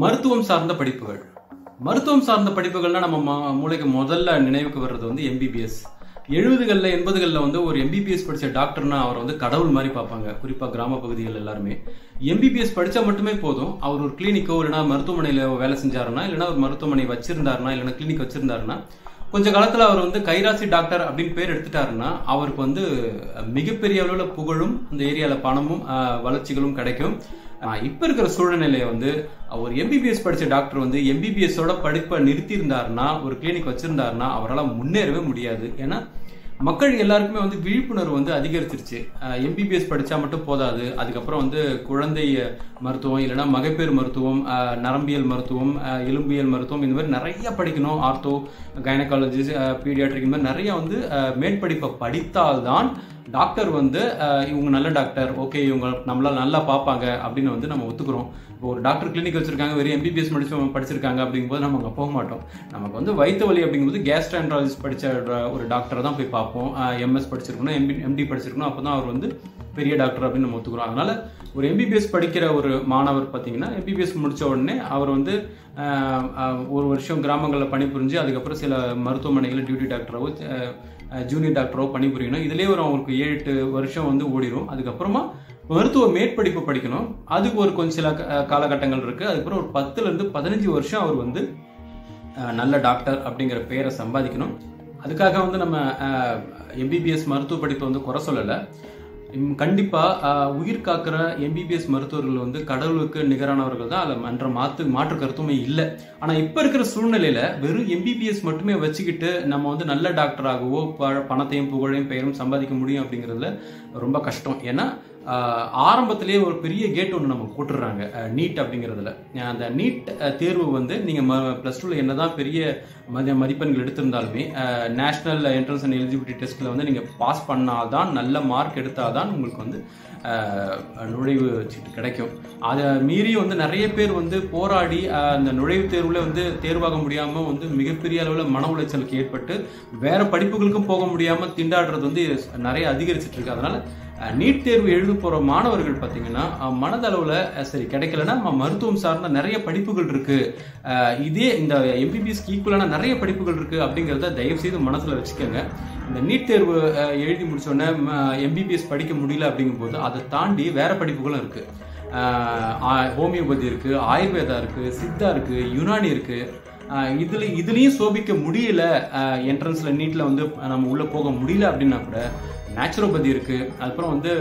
மருத்துவம் சார்ந்த படிப்புகள் மருத்துவம் சார்ந்த படிப்புகள்னா நம்ம ம- மூளைக்கு முதல்ல நினைவுக்கு வர்றது வந்து எம்பிபிஎஸ் எழுபதுகளில் எண்பதுகளில் வந்து ஒரு எம்பிபிஎஸ் படிச்ச டாக்டர்னா அவர் வந்து கடவுள் மாதிரி பார்ப்பாங்க குறிப்பாக கிராம பகுதிகள் எல்லாருமே எம்பிபிஎஸ் படிச்சா மட்டுமே போதும் அவர் ஒரு கிளினிக்கோ இல்லைனா மருத்துவமனையில் வேலை செஞ்சாருன்னா இல்லைனா ஒரு மருத்துவமனை வச்சிருந்தாருன்னா இல்லைனா கிளினிக் வச்சிருந்தாருன்னா கொஞ்ச காலத்துல அவர் வந்து கைராசி டாக்டர் அப்படின்னு பேர் எடுத்துட்டாருன்னா அவருக்கு வந்து மிகப்பெரிய அளவுல புகழும் அந்த ஏரியால பணமும் ஆஹ், வளர்ச்சிகளும் கிடைக்கும் ஆஹ், இப்ப இருக்கிற சூழ்நிலையில வந்து ஒரு எம்பிபிஎஸ் படிச்ச டாக்டர் வந்து எம்பிபிஎஸ் ஓட படிப்பை நிறுத்தி இருந்தாருன்னா ஒரு கிளினிக் வச்சிருந்தாருன்னா அவரால் முன்னேறவே முடியாது ஏன்னா மக்கள் எல்லாருக்குமே வந்து விழிப்புணர்வு வந்து அதிகரிச்சிருச்சு எம்பிபிஎஸ் படிச்சா மட்டும் போதாது அதுக்கப்புறம் வந்து குழந்தை மருத்துவம் இல்லைன்னா மகப்பேறு மருத்துவம் அஹ், நரம்பியல் மருத்துவம் அஹ், எலும்பியல் மருத்துவம் இந்த மாதிரி நிறைய படிக்கணும் ஆர்த்தோ கைனகாலஜி பீடியாட்ரிக் இந்த மாதிரி நிறைய வந்து அஹ், மேற்படிப்பை படித்தால்தான் டாக்டர் வந்து அஹ், இவங்க நல்ல டாக்டர் ஓகே இவங்க நம்மளால நல்லா பார்ப்பாங்க அப்படின்னு வந்து நம்ம ஒத்துக்கிறோம் இப்போ ஒரு டாக்டர் கிளினிக் வச்சிருக்காங்க வெறும் எம்பிபிஎஸ் படிச்சு படிச்சிருக்காங்க அப்படிங்கும்போது நம்ம அங்கே போக மாட்டோம் நமக்கு வந்து வயிற்று வலி அப்படிங்கும்போது கேஸ்ட்ரான்ட்ராலஜிஸ்ட் படிச்ச ஒரு டாக்டரை தான் போய் பார்ப்போம் எம்எஸ் படிச்சிருக்கணும் எம்பி எம்டி படிச்சிருக்கணும் அப்போ தான் அவர் வந்து பெரிய டாக்டர் அப்படின்னு நம்ம ஒத்துக்கிறோம் அதனால ஒரு எம்பிபிஎஸ் படிக்கிற ஒரு மாணவர் பார்த்தீங்கன்னா எம்பிபிஎஸ் முடிச்ச உடனே அவர் வந்து ஆஹ், ஆஹ், ஒரு வருஷம் கிராமங்களில் பணிபுரிஞ்சு அதுக்கப்புறம் சில மருத்துவமனைகளில் டியூட்டி டாக்டராகவோ ஜூனியர் டாக்டரோ பணிபுரியணும் இதுலேயே ஒரு அவங்களுக்கு ஏழு எட்டு வருஷம் வந்து ஓடிடும் அதுக்கப்புறமா மருத்துவ மேற்படிப்பு படிக்கணும் அதுக்கு ஒரு கொஞ்சம் சில க- காலகட்டங்கள் இருக்கு அதுக்கப்புறம் ஒரு பத்துல இருந்து பதினஞ்சு வருஷம் அவர் வந்து அஹ், நல்ல டாக்டர் அப்படிங்கிற பெயரை சம்பாதிக்கணும் அதுக்காக வந்து நம்ம எம்பிபிஎஸ் மருத்துவ படிப்பை வந்து குறை சொல்லலை இம், கண்டிப்பா அஹ், உயிர் காக்கிற எம்பிபிஎஸ் மருத்துவர்கள் வந்து கடவுளுக்கு நிகரானவர்கள் தான் அதில் மன்ற மாற்று மாற்று கருத்துமே இல்லை ஆனா இப்ப இருக்கிற சூழ்நிலையில வெறும் எம்பிபிஎஸ் மட்டுமே வச்சுக்கிட்டு நம்ம வந்து நல்ல டாக்டராகவோ ப- பணத்தையும் புகழையும் பெயரும் சம்பாதிக்க முடியும் அப்படிங்கிறதுல ரொம்ப கஷ்டம் ஏன்னா ஆஹ், ஆரம்பத்திலேயே ஒரு பெரிய கேட் ஒன்று நம்ம போட்டுடுறாங்க நீட் அப்படிங்கிறதுல அஹ், அந்த நீட் தேர்வு வந்து நீங்கள் ம ப்ளஸ் டூவில் என்னதான் பெரிய மதி மதிப்பெண்கள் எடுத்திருந்தாலுமே நேஷனல் என்ட்ரன்ஸ் அண்ட் எலிஜிபிலிட்டி டெஸ்ட்டில் வந்து நீங்கள் பாஸ் பண்ணாதான் நல்ல மார்க் எடுத்தாதான் உங்களுக்கு வந்து ஆஹ், நுழைவு சீட்டு கிடைக்கும் அதை மீறி வந்து நிறைய பேர் வந்து போராடி ஆஹ், அந்த நுழைவுத் தேர்வில் வந்து தேர்வாக முடியாமல் வந்து மிகப்பெரிய அளவில் மன உளைச்சலுக்கு ஏற்பட்டு வேற படிப்புகளுக்கும் போக முடியாமல் திண்டாடுறது வந்து நிறைய அதிகரிச்சிட்டு இருக்கு அதனால அஹ், நீட் தேர்வு எழுத போற மாணவர்கள் பார்த்தீங்கன்னா அஹ், மனதளவுல அஹ், சரி கிடைக்கலன்னா நம்ம மருத்துவம் சார்ந்த நிறைய படிப்புகள் இருக்கு அஹ், இதே இந்த எம்பிபிஎஸ்க்கு ஈக்குவலான நிறைய படிப்புகள் இருக்கு அப்படிங்கிறத தயவு செய்து மனசுல வச்சுக்கோங்க இந்த நீட் தேர்வு அஹ், எழுதி முடிச்சோடனே எம்பிபிஎஸ் படிக்க முடியல அப்படிங்கும்போது அதை தாண்டி வேற படிப்புகளும் இருக்கு அஹ், ஆ- ஹோமியோபதி இருக்கு ஆயுர்வேதா இருக்கு சித்தா இருக்கு யுனானி இருக்கு ஆஹ் இதுல இதுலயும் சோபிக்க முடியல என்ட்ரன்ஸ்ல நீட்ல வந்து நம்ம உள்ள போக முடியல அப்படின்னா கூட நேச்சுரோபதி இருக்கு அப்புறம் வந்து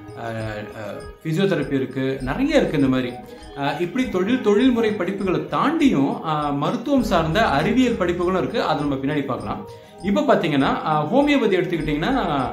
பிசியோதெரப்பி இருக்கு நிறைய இருக்கு இந்த மாதிரி ஆஹ் இப்படி தொழில் தொழில்முறை படிப்புகளை தாண்டியும் ஆஹ் மருத்துவம் சார்ந்த அறிவியல் படிப்புகளும் இருக்கு அது நம்ம பின்னாடி பார்க்கலாம் இப்போ பார்த்தீங்கன்னா ஆஹ் ஹோமியோபதி எடுத்துக்கிட்டிங்கன்னா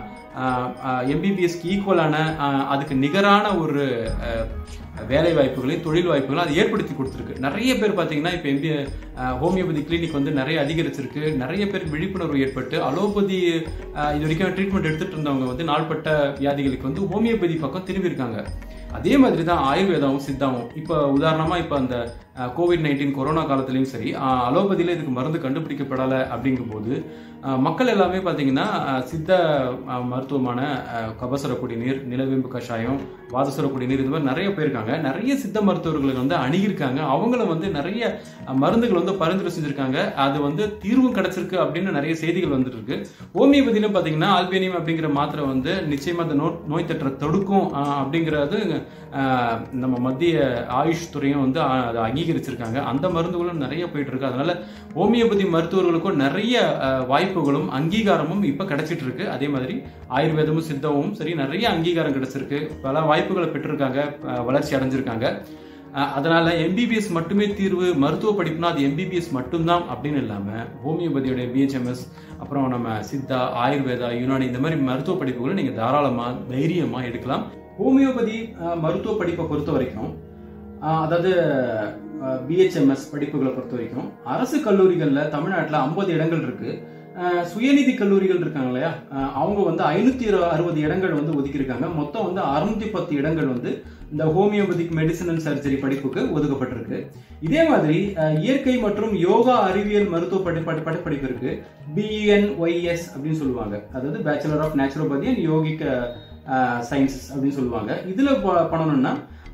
எம்பிபிஎஸ்க்கு ஈக்குவலான அதுக்கு நிகரான ஒரு ஆஹ் வேலை வாய்ப்புகளையும் தொழில் வாய்ப்புகளையும் அது ஏற்படுத்தி கொடுத்துருக்கு நிறைய பேர் பார்த்தீங்கன்னா இப்போ எம்பி ஹோமியோபதி கிளினிக் வந்து நிறைய அதிகரிச்சிருக்கு நிறைய பேர் விழிப்புணர்வு ஏற்பட்டு அலோபதி அஹ், இது வரைக்கும் ட்ரீட்மெண்ட் எடுத்துட்டு இருந்தவங்க வந்து நாள்பட்ட வியாதிகளுக்கு வந்து ஹோமியோபதி பக்கம் திரும்பியிருக்காங்க அதே மாதிரி தான் ஆயுர்வேதாவும் சித்தாவும் இப்போ உதாரணமாக இப்போ அந்த கோவிட் நைன்டீன் கொரோனா காலத்துலேயும் சரி அஹ், அலோபதியில இதுக்கு மருந்து கண்டுபிடிக்கப்படலை அப்படிங்கும்போது அஹ், மக்கள் எல்லாமே பார்த்தீங்கன்னா அஹ், சித்த அஹ், மருத்துவமான அஹ், கபசுர குடிநீர் நிலவேம்பு கஷாயம் வாதசுர குடிநீர் இது மாதிரி நிறைய போயிருக்காங்க நிறைய சித்த மருத்துவர்களை வந்து அணுகியிருக்காங்க அவங்கள வந்து நிறைய அஹ், மருந்துகள் வந்து பரிந்துரை செஞ்சிருக்காங்க அது வந்து தீர்வும் கிடைச்சிருக்கு அப்படின்னு நிறைய செய்திகள் வந்துட்டு இருக்கு ஹோமியோபதியிலும் பார்த்தீங்கன்னா ஆல்பேனியம் அப்படிங்கிற மாத்திரை வந்து நிச்சயமா அந்த நோ நோய் தொற்றை தடுக்கும் அஹ், அப்படிங்கிறது அஹ், நம்ம மத்திய ஆயுஷ் துறையும் வந்து அஹ், அதை அங்கீகரிச்சிருக்காங்க அந்த மருந்துகளும் நிறைய போயிட்டு இருக்கு அதனால ஹோமியோபதி மருத்துவர்களுக்கும் நிறைய அஹ், வாய்ப்புகளும் அங்கீகாரமும் இப்ப கிடைச்சிட்டு இருக்கு அதே மாதிரி ஆயுர்வேதமும் சித்தமும் சரி நிறைய அங்கீகாரம் கிடைச்சிருக்கு பல வாய்ப்புகளை பெற்றிருக்காங்க அஹ், வளர்ச்சி அடைஞ்சிருக்காங்க அஹ், அதனால எம்பிபிஎஸ் மட்டுமே தீர்வு மருத்துவ படிப்புனா அது எம்பிபிஎஸ் மட்டும்தான் அப்படின்னு இல்லாம ஹோமியோபதியோட பிஹெச்எம்எஸ் அப்புறம் நம்ம சித்தா ஆயுர்வேதா யுனானி இந்த மாதிரி மருத்துவ படிப்புகளை நீங்க தாராளமா தைரியமா எடுக்கலாம் ஹோமியோபதி அஹ், மருத்துவ படிப்பை பொறுத்த வரைக்கும் அஹ், அதாவது பிஹெச்எம்எஸ் படிப்புகளை பொறுத்த வரைக்கும் அரசு கல்லூரிகளில் தமிழ்நாட்டில் ஐம்பது இடங்கள் இருக்கு அஹ், சுயநிதி கல்லூரிகள் இருக்காங்க இல்லையா அஹ், அவங்க வந்து ஐநூத்தி அறுபது இடங்கள் வந்து ஒதுக்கியிருக்காங்க மொத்தம் வந்து அறுநூத்தி பத்து இடங்கள் வந்து இந்த ஹோமியோபதிக் மெடிசன் அண்ட் சர்ஜரி படிப்புக்கு ஒதுக்கப்பட்டிருக்கு இதே மாதிரி அஹ், இயற்கை மற்றும் யோகா அறிவியல் மருத்துவ படி படி படி- படிப்பு இருக்கு பிஎன்ஒய்எஸ் அப்படின்னு சொல்லுவாங்க அதாவது bachelor of naturopathy and yogic sciences அப்படின்னு சொல்லுவாங்க இதுல ப- பண்ணணும்னா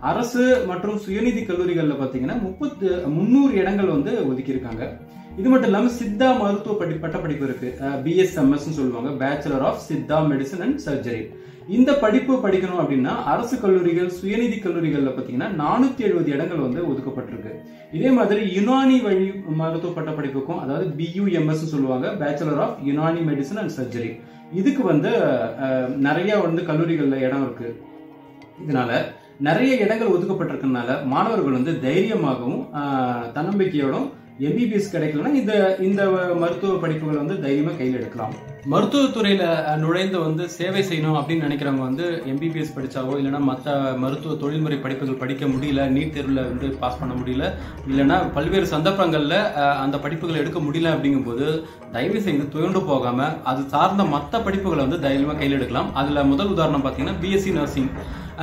அரசு மற்றும் சுயநிதி கல்லூரிகள்ல பாத்தீங்கன்னா முப்பத்து முந்நூறு இடங்கள் வந்து ஒதுக்கியிருக்காங்க இது மட்டும் இல்லாம சித்தா மருத்துவ படி பட்டப்படிப்பு இருக்கு பிஎஸ்எம்எஸ் சொல்லுவாங்க bachelor of Siddha medicine and surgery இந்த படிப்பு படிக்கணும் அப்படின்னா அரசு கல்லூரிகள் சுயநிதி கல்லூரிகள்ல பாத்தீங்கன்னா நானூத்தி எழுபது இடங்கள் வந்து ஒதுக்கப்பட்டிருக்கு இதே மாதிரி யுனானி வழி மருத்துவ பட்டப்படிப்புக்கும் அதாவது பியூஎம்எஸ் சொல்லுவாங்க bachelor of Unani medicine and surgery இதுக்கு வந்து அஹ், நிறைய வந்து கல்லூரிகள்ல இடம் இருக்கு இதனால நிறைய இடங்கள் ஒதுக்கப்பட்டிருக்கனால மாணவர்கள் வந்து தைரியமாகவும் ஆஹ், தன்னம்பிக்கையோடும் எம்பிபிஎஸ் கிடைக்கலன்னா இந்த இந்த மருத்துவ படிப்புகள் வந்து தைரியமா கையில் எடுக்கலாம் மருத்துவத்துறையில அஹ், நுழைந்து வந்து சேவை செய்யணும் அப்படின்னு நினைக்கிறவங்க வந்து எம்பிபிஎஸ் படிச்சாவோ இல்லைன்னா மற்ற மருத்துவ தொழில்முறை படிப்புகள் படிக்க முடியல நீட் தேர்வில் வந்து பாஸ் பண்ண முடியல இல்லைன்னா பல்வேறு சந்தர்ப்பங்கள்ல அஹ், அந்த படிப்புகளை எடுக்க முடியல அப்படிங்கும்போது தயவு செய்து துயண்டு போகாம அது சார்ந்த மற்ற படிப்புகளை வந்து தைரியமா கையில் எடுக்கலாம் அதுல முதல் உதாரணம் பார்த்தீங்கன்னா பிஎஸ்சி நர்சிங்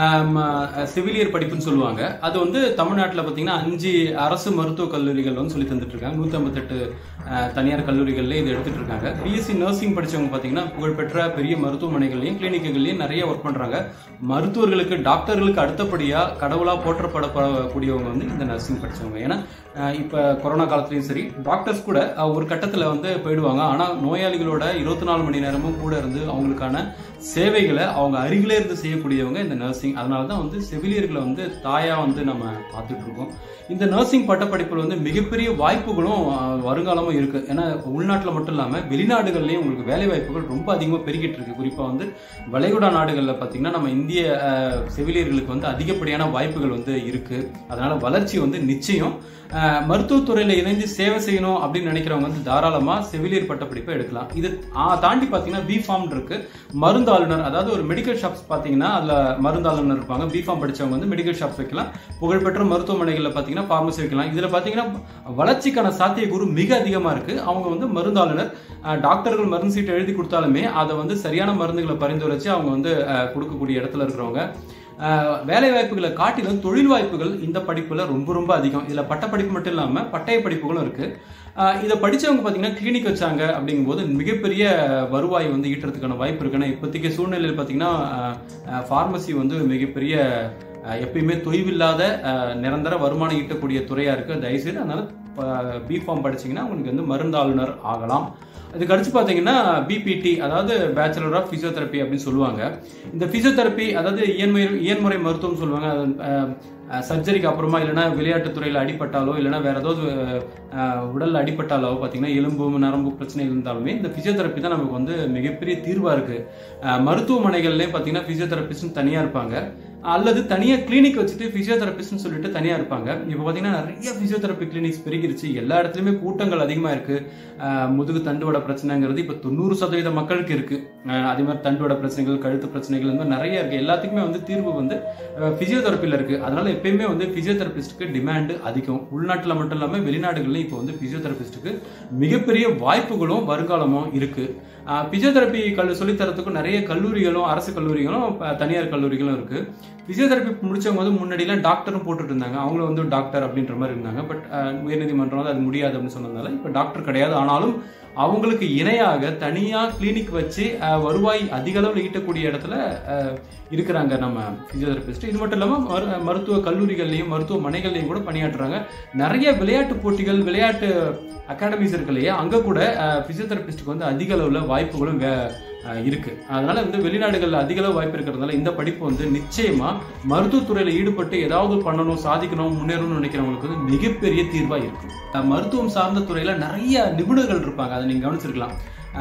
சிவிலியர் படிப்புன்னு சொல்லுவாங்க அது வந்து தமிழ்நாட்டில் பார்த்தீங்கன்னா அஞ்சு அரசு மருத்துவக் கல்லூரிகள் வந்து சொல்லி தந்துட்டு இருக்காங்க நூற்றி ஐம்பத்தெட்டு தனியார் கல்லூரிகள்ல இது எடுத்துட்டு இருக்காங்க பிஎஸ்சி நர்சிங் படிச்சவங்க பார்த்தீங்கன்னா புகழ்பெற்ற பெரிய மருத்துவமனைகள்லையும் கிளினிக்குகள்லையும் நிறைய ஒர்க் பண்றாங்க மருத்துவர்களுக்கு டாக்டர்களுக்கு அடுத்தபடியா கடவுளா போற்றப்படக்கூடியவங்க வந்து இந்த நர்சிங் படிச்சவங்க ஏன்னா அஹ், இப்ப கொரோனா காலத்துலயும் சரி டாக்டர்ஸ் கூட அஹ், ஒரு கட்டத்துல வந்து போயிடுவாங்க ஆனா நோயாளிகளோட இருபத்தி நாலு மணி நேரமும் கூட இருந்து அவங்களுக்கான சேவைகளை அவங்க அருகிலே இருந்து செய்யக்கூடியவங்க இந்த நர்சிங் அதனால தான் வந்து செவிலியர்களை வந்து தாயா வந்து நம்ம பார்த்துட்டு இருக்கோம் இந்த நர்சிங் பட்டப்படிப்புல வந்து மிகப்பெரிய வாய்ப்புகளும் அஹ், வருங்காலமும் இருக்கு ஏன்னா உள்நாட்டில் மட்டும் இல்லாம வெளிநாடுகள்லயும் உங்களுக்கு வேலை வாய்ப்புகள் ரொம்ப அதிகமாக பெருகிட்டு இருக்கு குறிப்பா வந்து வளைகுடா நாடுகள்ல பாத்தீங்கன்னா நம்ம இந்திய அஹ், செவிலியர்களுக்கு வந்து அதிகப்படியான வாய்ப்புகள் வந்து இருக்கு அதனால வளர்ச்சி வந்து நிச்சயம் அஹ், மருத்துவத்துறையில இணைந்து சேவை செய்யணும் அப்படின்னு நினைக்கிறவங்க வந்து தாராளமா செவிலியர் பட்டப்படிப்பை எடுக்கலாம் இது ஆ, தாண்டி பாத்தீங்கன்னா பி ஃபார்ம் இருக்கு மருந்தாளுநர் அதாவது ஒரு மெடிக்கல் ஷாப்ஸ் பாத்தீங்கன்னா அதுல மருந்தாளுநர் இருப்பாங்க பி ஃபார்ம் படிச்சவங்க வந்து மெடிக்கல் ஷாப்ஸ் வைக்கலாம் புகழ்பெற்ற மருத்துவமனைகள்ல பாத்தீங்கன்னா பார்மசி வைக்கலாம் இதுல பாத்தீங்கன்னா வளர்ச்சிக்கான சாத்தியக்கூறு மிக அதிகமா இருக்கு அவங்க வந்து மருந்தாளுநர் அஹ், டாக்டர்கள் மருந்து சீட்டு எழுதி கொடுத்தாலுமே அதை வந்து சரியான மருந்துகளை பரிந்துரைச்சு அவங்க வந்து அஹ், கொடுக்கக்கூடிய இடத்துல இருக்கிறவங்க அஹ், வேலை வாய்ப்புகளை காட்டிலும் தொழில் வாய்ப்புகள் இந்த படிப்புல ரொம்ப ரொம்ப அதிகம் இதுல பட்டப்படிப்பு மட்டும் இல்லாம பட்டய படிப்புகளும் இருக்கு அஹ், இதை படிச்சவங்க பாத்தீங்கன்னா கிளினிக் வச்சாங்க அப்படிங்கும்போது மிகப்பெரிய வருவாய் வந்து ஈட்டுறதுக்கான வாய்ப்பு இருக்கு ஏன்னா இப்போதைக்கு சூழ்நிலையில் பாத்தீங்கன்னா ஃபார்மசி வந்து மிகப்பெரிய அஹ், எப்பயுமே தொய்வில்லாத அஹ், நிரந்தர வருமானம் ஈட்டக்கூடிய துறையா இருக்கு தயவுசெய்து அதனால பிஃபார்ம் படிச்சீங்கன்னா உங்களுக்கு வந்து மருந்தாளுநர் ஆகலாம் இதுக்கு அடுத்து பார்த்தீங்கன்னா பிபிடி அதாவது பேச்சுலர் ஆஃப் பிசியோதெரப்பி அப்படின்னு சொல்லுவாங்க இந்த பிசியோதெரப்பி அதாவது இயன்முறை இயன்முறை மருத்துவம் சொல்லுவாங்க அது, அஹ், அஹ், சர்ஜரிக்கு அப்புறமா இல்லைன்னா விளையாட்டுத் துறையில் அடிபட்டாலோ இல்லைன்னா வேற ஏதாவது அஹ், உடல்ல அடிபட்டாலோ பார்த்தீங்கன்னா எலும்பு நரம்பு பிரச்சனை இருந்தாலுமே இந்த பிசியோதெரப்பி தான் நமக்கு வந்து மிகப்பெரிய தீர்வா இருக்கு அஹ், மருத்துவமனைகள்லேயும் பார்த்தீங்கன்னா பிசியோதெரபிஸ்ட்னு தனியா இருப்பாங்க அல்லது தனியா கிளினிக் வச்சுட்டு பிசியோதெரபிஸ்ட்னு சொல்லிட்டு தனியா இருப்பாங்க இப்போ பார்த்தீங்கன்னா நிறைய பிசியோதெரப்பி கிளினிக்ஸ் பெருகிருச்சு எல்லா இடத்துலயுமே கூட்டங்கள் அதிகமா இருக்கு அஹ், முதுகு தண்டுவட பிரச்சனைங்கிறது இப்போ தொண்ணூறு சதவீத மக்களுக்கு இருக்கு அஹ், அதே மாதிரி தண்டுவட பிரச்சனைகள் கழுத்து பிரச்சனைகள் இந்த மாதிரி நிறைய இருக்கு எல்லாத்துக்குமே வந்து தீர்வு வந்து பிசியோதெரப்பியில் இருக்கு அதனால எப்பயுமே வந்து பிசியோதெரபிஸ்ட்டுக்கு டிமாண்ட் அதிகம் உள்நாட்டில் மட்டும் இல்லாமல் வெளிநாடுகள்லையும் இப்போ வந்து பிசியோதெரபிஸ்ட்டுக்கு மிகப்பெரிய வாய்ப்புகளும் வருங்காலமும் இருக்கு பிசியோதெரப்பி கல் சொல்லித்தரத்துக்கும் நிறைய கல்லூரிகளும் அரசு கல்லூரிகளும் ப- தனியார் கல்லூரிகளும் இருக்கு பிசியோதெரப்பி முடிச்சவங்க வந்து முன்னாடிலாம் டாக்டரும் போட்டுட்டு இருந்தாங்க அவங்களும் வந்து டாக்டர் அப்படின்ற மாதிரி இருந்தாங்க பட் உயர்நீதிமன்றம் வந்து அது முடியாது அப்படின்னு சொன்னதுனால இப்போ டாக்டர் கிடையாது ஆனாலும் அவங்களுக்கு இணையாக தனியா கிளினிக் வச்சு அஹ், வருவாய் அதிக அளவில் ஈட்டக்கூடிய இடத்துல அஹ், இருக்கிறாங்க நம்ம பிசியோதெரபிஸ்ட் இது மட்டும் இல்லாமல் மரு- மருத்துவ கல்லூரிகள்லையும் மருத்துவமனைகள்லையும் கூட பணியாற்றுறாங்க நிறைய விளையாட்டு போட்டிகள் விளையாட்டு அகாடமிஸ் இருக்கு இல்லையா அங்க கூட பிசியோதெரபிஸ்ட்டுக்கு வந்து அதிக அளவில் வாய்ப்புகளும் வே- அஹ், இருக்கு அதனால வந்து வெளிநாடுகளில் அதிக அளவு வாய்ப்பு இருக்கிறதுனால இந்த படிப்பு வந்து நிச்சயமா மருத்துவத்துறையில ஈடுபட்டு ஏதாவது பண்ணணும் சாதிக்கணும் முன்னேறணும்னு நினைக்கிறவங்களுக்கு வந்து மிகப்பெரிய தீர்வா இருக்கும் அஹ், மருத்துவம் சார்ந்த துறையில நிறைய நிபுணர்கள் இருப்பாங்க அதை நீங்க கவனிச்சிருக்கலாம்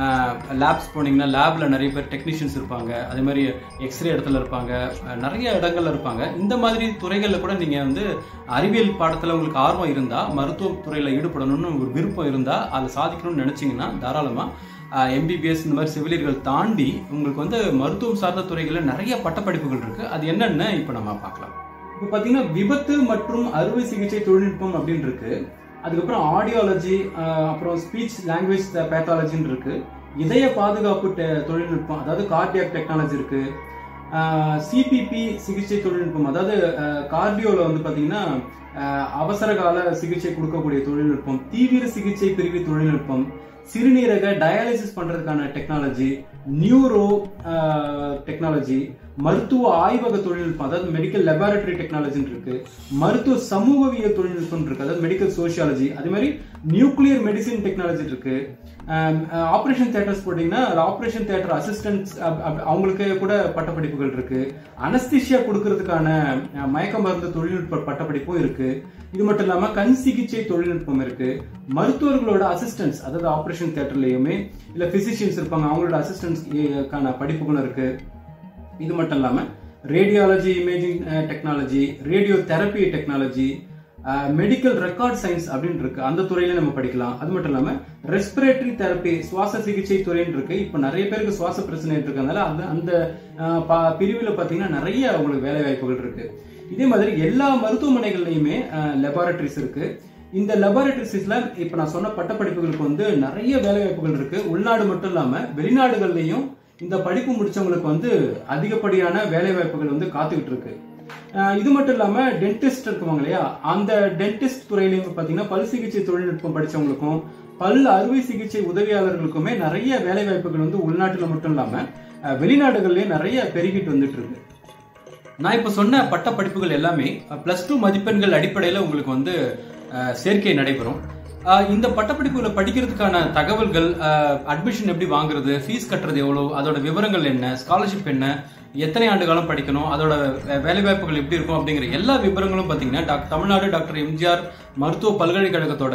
லேப்ஸ் போனீங்கன்னா லேப்ல நிறைய பேர் டெக்னீஷியன்ஸ் இருப்பாங்க அதே மாதிரி எக்ஸ்ரே இடத்துல இருப்பாங்க அஹ் நிறைய இடங்கள்ல இருப்பாங்க இந்த மாதிரி துறைகளில் கூட நீங்க வந்து அறிவியல் பாடத்துல உங்களுக்கு ஆர்வம் இருந்தா மருத்துவ துறையில ஈடுபடணும்னு ஒரு விருப்பம் இருந்தா அதை சாதிக்கணும்னு நினைச்சீங்கன்னா தாராளமா எம்பிபிஎஸ் இந்த மாதிரி செவிலியர்கள் தாண்டி உங்களுக்கு வந்து மருத்துவம் சார்ந்த துறைகளில் நிறைய பட்டப்படிப்புகள் இருக்கு அது என்னன்னு இப்போ நம்ம பார்க்கலாம் இப்போ பார்த்தீங்கன்னா விபத்து மற்றும் அறுவை சிகிச்சை தொழில்நுட்பம் அப்படின்னு இருக்கு அதுக்கப்புறம் ஆடியாலஜி அப்புறம் ஸ்பீச் லாங்குவேஜ் பேத்தாலஜின்னு இருக்கு இதய பாதுகாப்பு டெ- தொழில்நுட்பம் அதாவது கார்டியாக் டெக்னாலஜி இருக்கு சிபிபி சிகிச்சை தொழில்நுட்பம் அதாவது கார்டியோல வந்து பாத்தீங்கன்னா ஆஹ், அவசர கால சிகிச்சை கொடுக்கக்கூடிய தொழில்நுட்பம் தீவிர சிகிச்சை பிரிவு தொழில்நுட்பம் சிறுநீரக டயாலிசிஸ் பண்றதுக்கான டெக்னாலஜி நியூரோ டெக்னாலஜி மருத்துவ ஆய்வக தொழில்நுட்பம் அதாவது மெடிக்கல் லெபார்டரி டெக்னாலஜின்னு இருக்கு மருத்துவ சமூகவியல் தொழில்நுட்பம் இருக்கு அதாவது மெடிக்கல் சோஷியாலஜி அதே மாதிரி நியூக்ளியர் மெடிசின் டெக்னாலஜி இருக்கு ஆப்ரேஷன் தேட்டர்ஸ் போட்டீங்கன்னா ஆப்ரேஷன் தேட்டர் அசிஸ்டன்ஸ் அவங்களுக்கு கூட பட்டப்படிப்புகள் இருக்கு அனஸ்திஷியா கொடுக்கறதுக்கான அஹ், மயக்க மருந்து தொழில்நுட்ப பட்டப்படிப்பும் இருக்கு இது மட்டும் இல்லாம கண் சிகிச்சை தொழில்நுட்பம் இருக்கு மருத்துவர்களோட அசிஸ்டன்ஸ் அதாவது ஆப்ரேஷன் தேட்டர்லயுமே இல்ல பிசிஷியன்ஸ் இருப்பாங்க அவங்களோட அசிஸ்டன்ஸ்க்கான படிப்புகளும் இருக்கு இது மட்டும் இல்லாம radiology imaging technology radiotherapy technology medical record science அப்படின்னு இருக்கு அந்த துறையில நம்ம படிக்கலாம் அது மட்டும் இல்லாம ரெஸ்பிரேட்டரி தெரப்பி சுவாச சிகிச்சை துறைன்னு இருக்கு இப்ப நிறைய பேருக்கு சுவாச பிரச்சனை இருக்கறதுனால அந்த அந்த அஹ், ப- பிரிவுல பாத்தீங்கன்னா நிறைய உங்களுக்கு வேலை வாய்ப்புகள் இருக்கு இதே மாதிரி எல்லா மருத்துவமனைகள்லயுமே லெபார்டரிஸ் இருக்கு இந்த லெபார்டரிஸ்ல இப்ப நான் சொன்ன பட்டப்படிப்புகளுக்கு வந்து நிறைய வேலை வாய்ப்புகள் இருக்கு உள்நாடு மட்டும் இல்லாம வெளிநாடுகள்லயும் இந்த படிப்பு முடிச்சவங்களுக்கு வந்து அதிகப்படியான வேலை வாய்ப்புகள் வந்து காத்துக்கிட்டு இருக்கு அஹ் இது மட்டும் இல்லாம டென்டிஸ்ட் இருக்குவாங்க இல்லையா அந்த டென்டிஸ்ட் துறையிலையும் பாத்தீங்கன்னா பல் சிகிச்சை தொழில்நுட்பம் படிச்சவங்களுக்கும் பல் அறுவை சிகிச்சை உதவியாளர்களுக்குமே நிறைய வேலை வாய்ப்புகள் வந்து உள்நாட்டுல மட்டும் இல்லாம அஹ் வெளிநாடுகள்லயும் நிறைய பெருகிட்டு வந்துட்டு இருக்கு நான் இப்போ சொன்ன பட்ட படிப்புகள் எல்லாமே ப்ளஸ் டூ மதிப்பெண்கள் அடிப்படையில் உங்களுக்கு வந்து அஹ், சேர்க்கை நடைபெறும் அஹ், இந்த பட்டப்படிப்புகளை படிக்கிறதுக்கான தகவல்கள் அட்மிஷன் எப்படி வாங்குறது ஃபீஸ் கட்டுறது எவ்வளோ அதோட விவரங்கள் என்ன ஸ்காலர்ஷிப் என்ன எத்தனை ஆண்டு காலம் படிக்கணும் அதோட வே- வேலைவாய்ப்புகள் எப்படி இருக்கும் அப்படிங்கிற எல்லா விவரங்களும் பார்த்தீங்கன்னா டாக்டர் தமிழ்நாடு டாக்டர் எம்ஜிஆர் மருத்துவ பல்கலைக்கழகத்தோட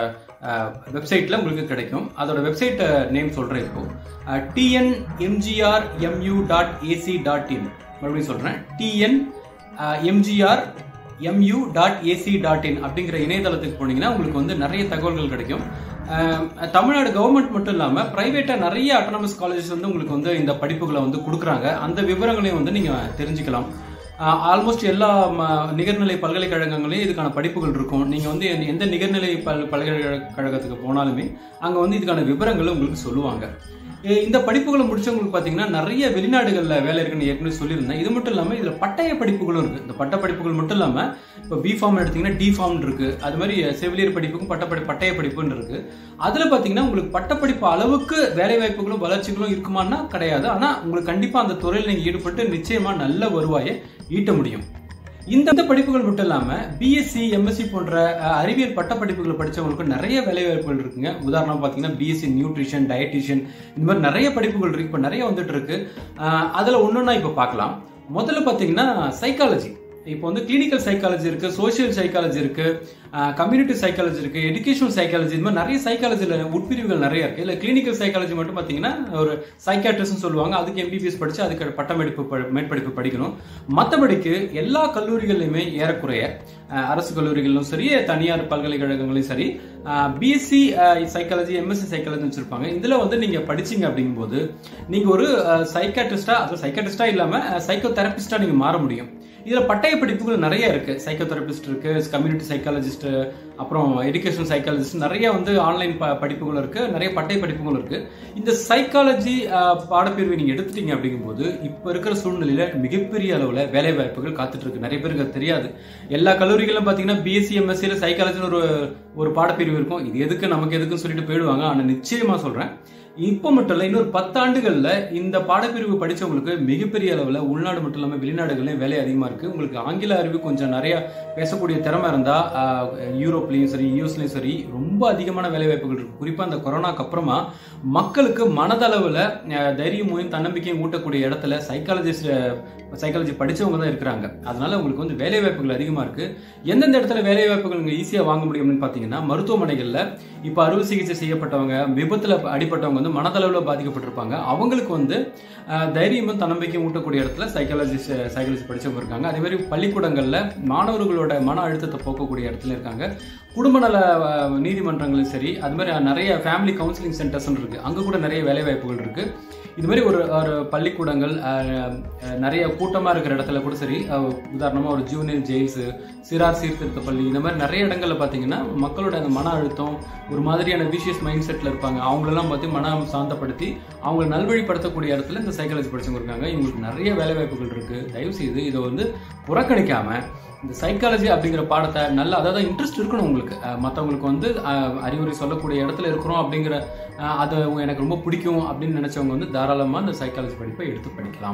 வெப்சைட்ல உங்களுக்கு கிடைக்கும் அதோட வெப்சைட் நேம் சொல்றேன் இப்போ TN MGR MU dot AC dot in மறுபடியும் சொல்றேன் TN MGR MU dot AC dot in அப்படிங்கிற இணையதளத்துக்கு போனீங்கன்னா உங்களுக்கு வந்து நிறைய தகவல்கள் கிடைக்கும் அஹ், தமிழ்நாடு கவர்மெண்ட் மட்டும் இல்லாம பிரைவேட்டா நிறைய அட்டானமஸ் காலேஜஸ் வந்து உங்களுக்கு வந்து இந்த படிப்புகளை வந்து கொடுக்குறாங்க அந்த விவரங்களையும் வந்து நீங்க தெரிஞ்சுக்கலாம் ஆல்மோஸ்ட் எல்லா ம- நிகர்நிலை பல்கலைக்கழகங்களையும் இதுக்கான படிப்புகள் இருக்கும் நீங்க வந்து எந்த- எந்த நிகர்நிலை பல் பல்கலைக்கழகத்துக்கு போனாலுமே அங்க வந்து இதுக்கான விவரங்களை உங்களுக்கு சொல்லுவாங்க எ- இந்த படிப்புகளை முடிச்சவங்களுக்கு பாத்தீங்கன்னா நிறைய வெளிநாடுகள்ல வேலை இருக்குன்னு ஏற்கனவே சொல்லியிருந்தேன் இது மட்டும் இல்லாம இதுல பட்டய படிப்புகளும் இருக்கு இந்த பட்ட படிப்புகள் மட்டும் இல்லாம இப்போ பி ஃபார்ம் எடுத்தீங்கன்னா டி ஃபார்ம் இருக்கு அது மாதிரி செவிலியர் படிப்புக்கும் பட்டப்படி பட்டய படிப்புன்னு இருக்கு அதுல பாத்தீங்கன்னா உங்களுக்கு பட்டப்படிப்பு அளவுக்கு வேலை வாய்ப்புகளும் வளர்ச்சிகளும் இருக்குமான்னா கிடையாது ஆனா உங்களுக்கு கண்டிப்பா அந்த துறையில் நீங்க ஈடுபட்டு நிச்சயமா நல்ல வருவாயை ஈட்ட முடியும் இந்த இந்த படிப்புகள் மட்டும் இல்லாம பிஎஸ்சி எம்எஸ்சி போன்ற அஹ், அறிவியல் பட்ட படிப்புகளை படிச்சவங்களுக்கு நிறைய வேலை வாய்ப்புகள் இருக்குங்க உதாரணம் பாத்தீங்கன்னா பிஎஸ்சி நியூட்ரிஷன் டயட்டிஷியன் இந்த மாதிரி நிறைய படிப்புகள் இருக்கு இப்ப நிறைய வந்துட்டு இருக்கு அஹ், அதுல ஒன்னொன்னா இப்ப பார்க்கலாம் முதல்ல பாத்தீங்கன்னா சைக்காலஜி இப்போ வந்து கிளினிக்கல் சைக்காலஜி இருக்கு சோஷியல் சைக்காலஜி இருக்கு கம்யூனிட்டி சைக்காலஜி இருக்கு எஜுகேஷனல் சைக்காலஜி இந்த மாதிரி நிறைய சைக்காலஜில உட்பிரிவுகள் நிறைய இருக்கு இல்ல கிளினிக்கல் சைக்காலஜி மட்டும் பாத்தீங்கன்னா ஒரு சைக்காட்ரிஸ்ட் சொல்லுவாங்க அதுக்கு எம்பிபிஎஸ் படிச்சு அதுக்கு பட்டமடிப்பு ப- மேற்படிப்பு படிக்கணும் மற்றபடிக்கு எல்லா கல்லூரிகள்லையுமே ஏறக்குறைய அஹ், அரசு கல்லூரிகளிலும் சரி தனியார் பல்கலைக்கழகங்களையும் சரி பிஎஸ்சி சைக்காலஜி எம்எஸ்சி சைக்காலஜி வச்சிருப்பாங்க இதுல வந்து நீங்க படிச்சீங்க அப்படிங்கும்போது நீங்க ஒரு சைக்காட்ரிஸ்டா அது சைக்காட்ரிஸ்டா இல்லாம சைக்கோ தெரபிஸ்டா நீங்க மாற முடியும் இதுல பட்டய படிப்புகள் நிறைய இருக்கு சைக்கோ தெரபிஸ்ட் இருக்கு கம்யூனிட்டி சைக்காலஜிஸ்ட் அப்புறம் எஜுகேஷன் சைக்காலஜிஸ்ட் நிறைய வந்து ஆன்லைன் படிப்புகள் இருக்கு நிறைய பட்டய படிப்புகள் இருக்கு இந்த சைக்காலஜி பாடப்பிரிவை நீங்க எடுத்துட்டீங்க அப்படிங்கும்போது இப்ப இருக்கிற சூழ்நிலையில மிகப்பெரிய அளவுல வேலை வாய்ப்புகள் காத்துட்டு இருக்கு நிறைய பேருக்கு அது தெரியாது எல்லா கல்லூரிகளும் பாத்தீங்கன்னா பிஎஸ்சி எம்எஸ்சியில சைக்காலஜின்னு ஒரு ஒரு பாடப்பிரிவு இருக்கும் இது எதுக்கு நமக்கு எதுக்குன்னு சொல்லிட்டு போயிடுவாங்க ஆனா நிச்சயமா சொல்றேன் இப்போ மட்டும் இல்ல இன்னொரு பத்தாண்டுகள்ல இந்த பாடப்பிரிவு படிச்சவங்களுக்கு மிகப்பெரிய அளவுல உள்நாடு மட்டும் இல்லாம வெளிநாடுகள்லயும் வேலை அதிகமா இருக்கு உங்களுக்கு ஆங்கில அறிவு கொஞ்சம் நிறைய பேசக்கூடிய திறமை இருந்தா ஆஹ், யூரோப்லயும் சரி யூஎஸ்லயும் சரி ரொம்ப அதிகமான வேலை வாய்ப்புகள் இருக்கு குறிப்பா இந்த கொரோனாக்கு அப்புறமா மக்களுக்கு மனதளவுல அஹ், தைரியமும் தன்னம்பிக்கையும் ஊட்டக்கூடிய இடத்துல சைக்காலஜிஸ்ட் சைக்காலஜி படிச்சவங்க தான் இருக்கிறாங்க அதனால உங்களுக்கு வந்து வேலை வாய்ப்புகள் அதிகமா இருக்கு எந்தெந்த இடத்துல வேலை வாய்ப்புகள் நீங்க ஈஸியா வாங்க முடியும் அப்படின்னு பாத்தீங்கன்னா மருத்துவமனைகள்ல இப்ப அறுவை சிகிச்சை செய்யப்பட்டவங்க விபத்துல அடிப்பட்டவங்க வந்து மனதளவுல பாதிக்கப்பட்டிருப்பாங்க அவங்களுக்கு வந்து அஹ், தைரியமும் தன்னம்பிக்கையும் ஊட்டக்கூடிய இடத்துல சைக்காலஜிஸ்ட் சைக்காலஜி படிச்சவங்க இருக்காங்க அதே மாதிரி பள்ளிக்கூடங்கள்ல மாணவர்களோட மன அழுத்தத்தை போக்கக்கூடிய இடத்துல இருக்காங்க குடும்ப நல அஹ், நீதிமன்றங்களும் சரி அது மாதிரி நிறைய ஃபேமிலி கவுன்சிலிங் சென்டர்ஸ் இருக்கு அங்க கூட நிறைய வேலை வாய்ப்புகள் இருக்கு இது மாதிரி ஒரு ஒரு பள்ளிக்கூடங்கள் அஹ், அஹ், நிறைய கூட்டமா இருக்கிற இடத்துல கூட சரி அஹ், உதாரணமா ஒரு ஜூனியர் ஜெயில்ஸ் சிறார் சீர்திருத்த பள்ளி இந்த மாதிரி நிறைய இடங்கள்ல பாத்தீங்கன்னா மக்களோட அந்த மன அழுத்தம் ஒரு மாதிரியான விஷியஸ் மைண்ட் செட்ல இருப்பாங்க அவங்களெல்லாம் பார்த்து மனம் சாந்தப்படுத்தி அவங்களை நல்வழிப்படுத்தக்கூடிய இடத்துல இந்த சைக்காலஜி படிச்சவங்க இருக்காங்க இவங்களுக்கு நிறைய வேலை வாய்ப்புகள் இருக்கு தயவு செய்து இதை வந்து புறக்கணிக்காம இந்த சைக்காலஜி அப்படிங்கிற பாடத்தை நல்ல அதாவது இன்ட்ரெஸ்ட் இருக்கணும் உங்களுக்கு அஹ் மத்தவங்களுக்கு வந்து அஹ், அறிவுரை சொல்லக்கூடிய இடத்துல இருக்கிறோம் அப்படிங்கிற அஹ், அது எனக்கு ரொம்ப பிடிக்கும் அப்படின்னு நினைச்சவங்க வந்து தாராளமா இந்த சைக்காலஜி படிப்பை எடுத்து படிக்கலாம்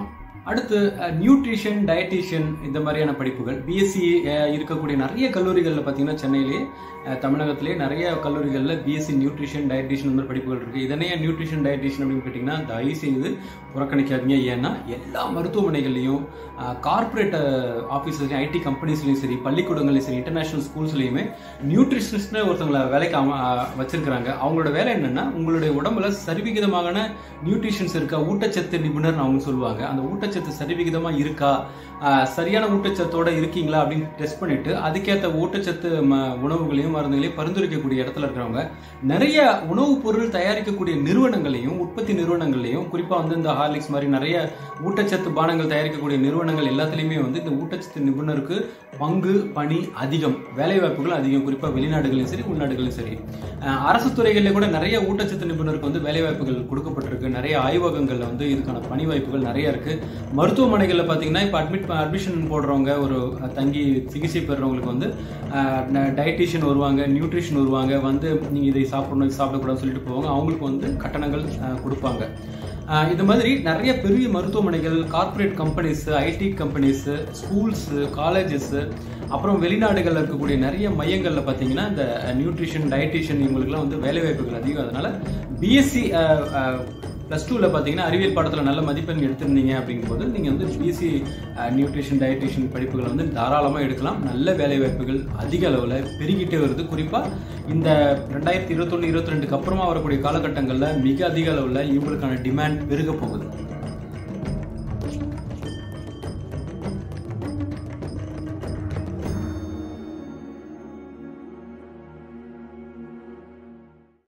அடுத்து நியூட்ரிஷன் டயட்டிஷியன் இந்த மாதிரியான படிப்புகள் பிஎஸ்சி இருக்கக்கூடிய நிறைய கல்லூரிகளில் பார்த்தீங்கன்னா சென்னையிலே அஹ், தமிழகத்திலே நிறைய கல்லூரிகளில் பிஎஸ்சி நியூட்ரிஷன் டயட்டிஷியன் இந்த மாதிரி படிப்புகள் இருக்குது இதனே நியூட்ரிஷன் டயட்டிஷியன் அப்படின்னு கேட்டிங்கன்னா தயவு செய்து புறக்கணிக்காதீங்க ஏன்னா எல்லா மருத்துவமனைகள்லையும் கார்ப்பரேட் ஆஃபீஸஸ்லையும் ஐடி கம்பெனிஸ்லையும் சரி பள்ளிக்கூடங்களையும் சரி இன்டர்நேஷனல் ஸ்கூல்ஸ்லையுமே நியூட்ரிஷனிஸ்ட்னு ஒருத்தவங்களை வேலைக்கு அம- அஹ், வச்சிருக்கிறாங்க அவங்களோட வேலை என்னன்னா உங்களுடைய உடம்புல சரிவிகிதமான நியூட்ரிஷன்ஸ் இருக்கா ஊட்டச்சத்து நிபுணர் அவங்க சொல்லுவாங்க அந்த ஊட்டச்சத்து சரிவிகிதமா இருக்கா ஆஹ் சரியான ஊட்டச்சத்தோட இருக்கீங்களா அப்படின்னு டெஸ்ட் பண்ணிட்டு அதுக்கேற்ற ஊட்டச்சத்து ம- உணவுகளையும் மருந்துகளையும் பரிந்துரைக்கக்கூடிய இடத்துல இருக்கிறவங்க நிறைய உணவுப் பொருள் தயாரிக்கக்கூடிய நிறுவனங்களையும் உற்பத்தி நிறுவனங்களையும் குறிப்பா வந்து இந்த ஹார்லிக்ஸ் மாதிரி நிறைய ஊட்டச்சத்து பானங்கள் தயாரிக்கக்கூடிய நிறுவனங்கள் எல்லாத்துலயுமே வந்து இந்த ஊட்டச்சத்து நிபுணருக்கு பங்கு பணி அதிகம் வேலை வாய்ப்புகள் அதிகம் குறிப்பா வெளிநாடுகளிலும் சரி உள்நாடுகளிலும் சரி அஹ் அரசு துறைகளில் கூட நிறைய ஊட்டச்சத்து நிபுணருக்கு வந்து வேலை வாய்ப்புகள் கொடுக்கப்பட்டிருக்கு நிறைய ஆய்வகங்கள்ல வந்து இதுக்கான பணி வாய்ப்புகள் நிறைய இருக்கு மருத்துவமனைகளில் பார்த்தீங்கன்னா இப்போ அட்மிட் அட்மிஷன் போடுறவங்க ஒரு அஹ், தங்கி சிகிச்சை பெறுறவங்களுக்கு வந்து டயட்டிஷியன் வருவாங்க நியூட்ரிஷன் வருவாங்க வந்து நீங்கள் இதை சாப்பிடணும் இது சாப்பிடக்கூடாதுன்னு சொல்லிட்டு போவாங்க அவங்களுக்கு வந்து கட்டணங்கள் அஹ், கொடுப்பாங்க அஹ், இது மாதிரி நிறைய பெரிய மருத்துவமனைகள் corporate companies IT companies schools colleges அப்புறம் வெளிநாடுகளில் இருக்கக்கூடிய நிறைய மையங்களில் பார்த்தீங்கன்னா இந்த நியூட்ரிஷன் டயட்டிஷியன் இவங்களுக்குலாம் வந்து வேலை வாய்ப்புகள் அதிகம் அதனால பிஎஸ்சி ப்ளஸ் டூவில் பார்த்தீங்கன்னா அறிவியல் பாடத்தில் நல்ல மதிப்பெண் எடுத்திருந்தீங்க அப்படிங்கும்போது நீங்கள் வந்து பிஎஸ்சி நியூட்ரிஷன் டயட்டிஷியன் படிப்புகளை வந்து தாராளமாக எடுக்கலாம் நல்ல வேலை வாய்ப்புகள் அதிக அளவில் பெருகிட்டே வருது குறிப்பாக இந்த ரெண்டாயிரத்தி இருபத்தொன்று இருபத்தி ரெண்டுக்கு அப்புறமா வரக்கூடிய காலகட்டங்களில் மிக அதிக அளவில் இவங்களுக்கான டிமாண்ட் பெருக போகுது